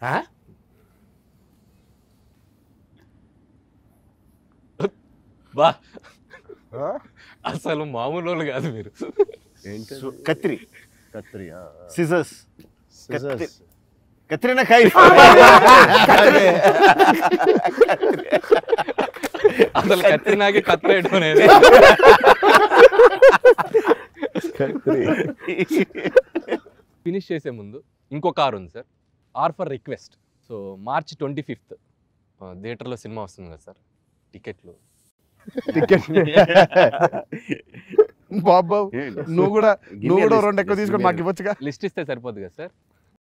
ఆ? బా ఆ? అసలు మామూలు వాళ్ళు కాదు మీరు ఏంటి సు- కత్రి కత్రి సిజర్స్ కత్రి కత్రినా కాయ అసలు కత్తినాకి కత్తిరేయడం అనేది కత్రి ఫినిష్ చేసే ముందు ఇంకో కార్ ఉంది sir or for request so March twenty fifth థియేటర్లో సినిమా వస్తుంది కదా సార్ టికెట్లు టికెట్ బాబు నువ్వు కూడా నువ్వు కూడా రెండు ఎక్కువ తీసుకొని మాకు ఇవ్వచ్చుగా లిస్ట్ ఇస్తే సరిపోద్ది కదా సార్